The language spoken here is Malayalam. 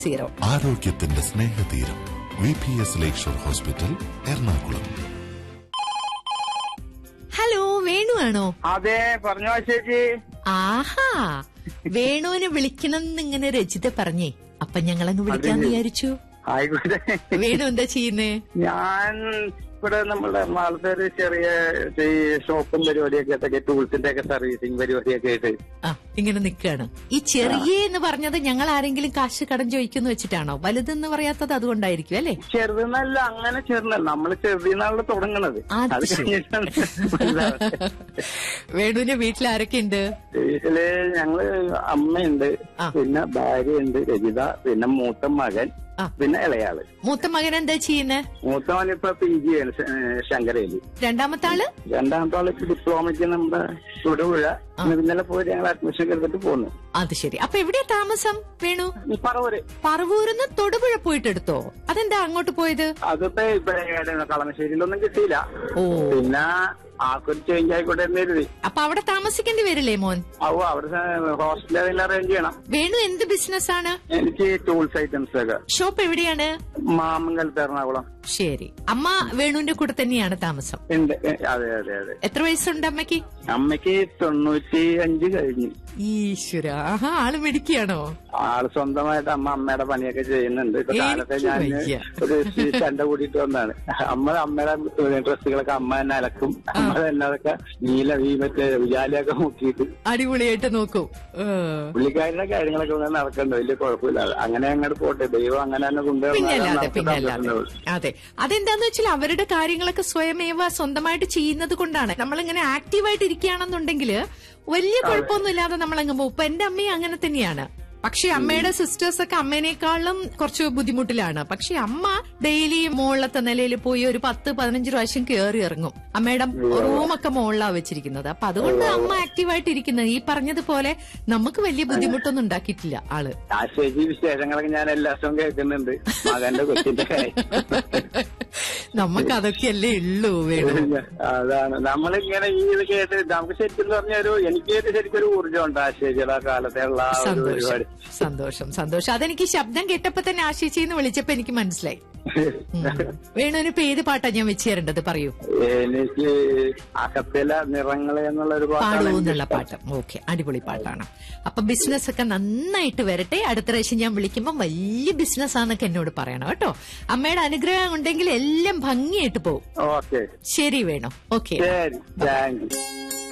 സീറോ ആരോഗ്യത്തിന്റെ Snehatheeram V P S Lakeshore hospital Ernakulam hello Venu ആണോ അതെ പറഞ്ഞോ ചേച്ചി ആഹാ വേണുവിനെ വിളിക്കണം എന്നിങ്ങനെ രചിത പറഞ്ഞേ അപ്പൊ ഞങ്ങളങ്ങ് വിളിക്കാന്ന് വിചാരിച്ചു ആയിക്കോട്ടെ വേണു എന്താ ചെയ്യുന്നേ ഞാൻ ഇവിടെ നമ്മുടെ എറണാകുളത്തെ ഒരു ചെറിയ ഈ ഷോപ്പും പരിപാടിയൊക്കെ ആയിട്ടൊക്കെ ടൂൾസിന്റെ ഒക്കെ സർവീസിങ് പരിപാടിയൊക്കെ ആയിട്ട് ആ ഇങ്ങനെ നിക്കാണ് ഈ ചെറിയ എന്ന് പറഞ്ഞത് ഞങ്ങൾ ആരെങ്കിലും കാശ് കടം ചോദിക്കുന്നു വെച്ചിട്ടാണോ വലുതെന്ന് പറയാത്തത് അതുകൊണ്ടായിരിക്കും അല്ലേ ചെറുതെന്നല്ല അങ്ങനെ ചെറുതല്ല നമ്മള് ചെറുതിന്നാണല്ലോ തുടങ്ങണത് അത് അത് ശരി. കഴിഞ്ഞിട്ടാണ് വലുതാവുന്നത്. വേണുവിന്റെ വീട്ടിൽ ആരൊക്കെയുണ്ട് വീട്ടില് ഞങ്ങള് അമ്മയുണ്ട് ആ. പിന്നെ ഭാര്യയുണ്ട് രജിത പിന്നെ മൂത്ത മകൻ ആ. പിന്നെ ഇളയാള് മൂത്ത മകൻ എന്താ ചെയ്യുന്നേ മൂത്ത മകൻ ഇപ്പൊ പി ജി ആണ് ശ- ഏഹ് ശങ്കരയില് രണ്ടാമത്തെ ആള് രണ്ടാമത്തെ ആള് ഡിപ്ലോമയ്ക്ക് നമ്മുടെ തൊടുപുഴ ഇന്നലെ പോയി ഞങ്ങൾ അഡ്മിഷൻ എടുത്തിട്ട് പോന്നു അത് ശരി അപ്പൊ എവിടെയാ താമസം വേണു ഈ പറവൂര് പറവൂരിന്ന് തൊടുപുഴ പോയിട്ടെടുത്തോ അതെന്താ അങ്ങോട്ട് പോയത് അതിപ്പോ ഇവിടെ കളമശ്ശേരിയിലൊന്നും കിട്ടിയില്ല ഓ പിന്നെ ആൾക്കൊരു ചേഞ്ച് ആയിക്കോട്ടെ എന്ന് കരുതി അപ്പൊ അവിടെ താമസിക്കേണ്ടി വരില്ലേ മോൻ അവ അവിടെ ഹോസ്റ്റലിൽ അതെല്ലാം അറേഞ്ച് ചെയ്യണം വേണു എന്ത് ബിസിനസ് ആണ് എനിക്ക് ടൂൾസ് ഐറ്റംസ് ഒക്കെ ഷോപ്പ് എവിടെയാണ് മാമംഗലത്ത് എറണാകുളം ശരി അമ്മ വേണുവിന്റെ കൂടെ തന്നെയാണ് താമസം ഉണ്ട് ഏ, അതെ അതെ അതെ എത്ര വയസ്സുണ്ട് അമ്മയ്ക്ക് അമ്മയ്ക്ക് തൊണ്ണൂറ്റി അഞ്ച് കഴിഞ്ഞു ഈശ്വര ആഹാ ആള് മിടിക്കുകയാണോ ആള് സ്വന്തമായിട്ട് അമ്മ അമ്മയുടെ പണിയൊക്കെ ചെയ്യുന്നുണ്ട് ഇപ്പൊ കാലത്തെ എനിക്ക് ഞാൻ വയ്യ. ഒരു ചണ്ട കൂടിയിട്ട് വന്നാണ് അമ്മ അമ്മയുടെ ഡ്രസ്സുകളൊക്കെ അമ്മ തന്നെ അലക്കും അമ്മ തന്നെ അതൊക്കെ നീല ഈ മറ്റേ ഉജാലയൊക്കെ മുക്കിയിട്ട് അടിപൊളിയായിട്ട് നോക്കൂ ഏ. പുള്ളിക്കാരുടെ കാര്യങ്ങളൊക്കെ ഇങ്ങനെ നടക്കണ്ട വലിയ കുഴപ്പമില്ല അങ്ങനെ അങ്ങോട്ട് പോട്ടെ ദൈവം അങ്ങനെ തന്നെ പിന്നല്ലാതെ പിന്നല്ലാതെ കൊണ്ടുവരണം അതെ അതെന്താന്ന് വെച്ചാൽ അവരുടെ കാര്യങ്ങളൊക്കെ സ്വയമേവ സ്വന്തമായിട്ട് ചെയ്യുന്നത് കൊണ്ടാണ് നമ്മളിങ്ങനെ ആക്റ്റീവായിട്ട് ഇരിക്കുകയാണെന്നുണ്ടെങ്കിൽ വലിയ കുഴപ്പമൊന്നുമില്ലാതെ നമ്മളങ്ങ് പോകും ഇപ്പൊ എന്റെ അമ്മയും അങ്ങനെ തന്നെയാണ് പക്ഷെ അമ്മയുടെ സിസ്റ്റേഴ്സ് ഒക്കെ അമ്മേനേക്കാളും കുറച്ച് ബുദ്ധിമുട്ടിലാണ് പക്ഷെ അമ്മ ഡെയിലി മുകളിലത്തെ നിലയിൽ പോയി ഒരു പത്ത് പതിനഞ്ച് പ്രാവശ്യം കയറി ഇറങ്ങും അമ്മയുടെ റൂമൊക്കെ മുകളിലാണ് വെച്ചിരിക്കുന്നത് അപ്പൊ അതുകൊണ്ട് അമ്മ ആക്റ്റീവായിട്ട് ഇരിക്കുന്നത് ഈ പറഞ്ഞതുപോലെ നമുക്ക് വലിയ ബുദ്ധിമുട്ടൊന്നും ഉണ്ടാക്കിയിട്ടില്ല ആള് ആ ശരി വിശേഷങ്ങളൊക്കെ ഞാൻ എല്ലാ ദിവസവും കേൾക്കുന്നുണ്ട് മകന്റെ കൊച്ചിന്റെ കാര്യം നമുക്ക് അതൊക്കെയല്ലേ ഉള്ളൂ വേണു അതാണ് നമ്മളിങ്ങനെ ഈ ഇത് കേട്ട് നമുക്ക് ശരിക്കും പറഞ്ഞ ഒരു എനിക്ക് ശരിക്കും ഒരു ഊർജ്ജം ഉണ്ട് ആ ശരിയുടെ കാലത്തുള്ള ആ ഒരു സന്തോഷം പരിപാടി സന്തോഷം സന്തോഷം അതെനിക്ക് ശബ്ദം കേട്ടപ്പോ തന്നെ ആശിച്ചെന്ന് വിളിച്ചപ്പോ എനിക്ക് മനസ്സിലായി ഉം. വേണുവിന് ഇപ്പൊ ഏത് പാട്ടാ ഞാൻ വെച്ച് തരേണ്ടത് പറയൂ എനിക്ക് അകത്തിലെ നിറങ്ങളെ എന്നുള്ള ഒരു പാട്ടാണ് പാടൂ എനിക്ക് എന്നുള്ള ഇഷ്ടം. പാട്ട് ഓക്കെ അടിപൊളി പാട്ടാണ് അപ്പൊ ബിസിനസ് ഒക്കെ നന്നായിട്ട് വരട്ടെ അടുത്ത പ്രാവശ്യം ഞാൻ വിളിക്കുമ്പോൾ വലിയ ബിസിനസ് ആണെന്നൊക്കെ എന്നോട് പറയണം കേട്ടോ അമ്മയുടെ അനുഗ്രഹം ഉണ്ടെങ്കിൽ എല്ലാം ഭംഗിയായിട്ട് പോകും ഓക്കെ ശരി വേണു ഓക്കെ ശരി താങ്ക് യു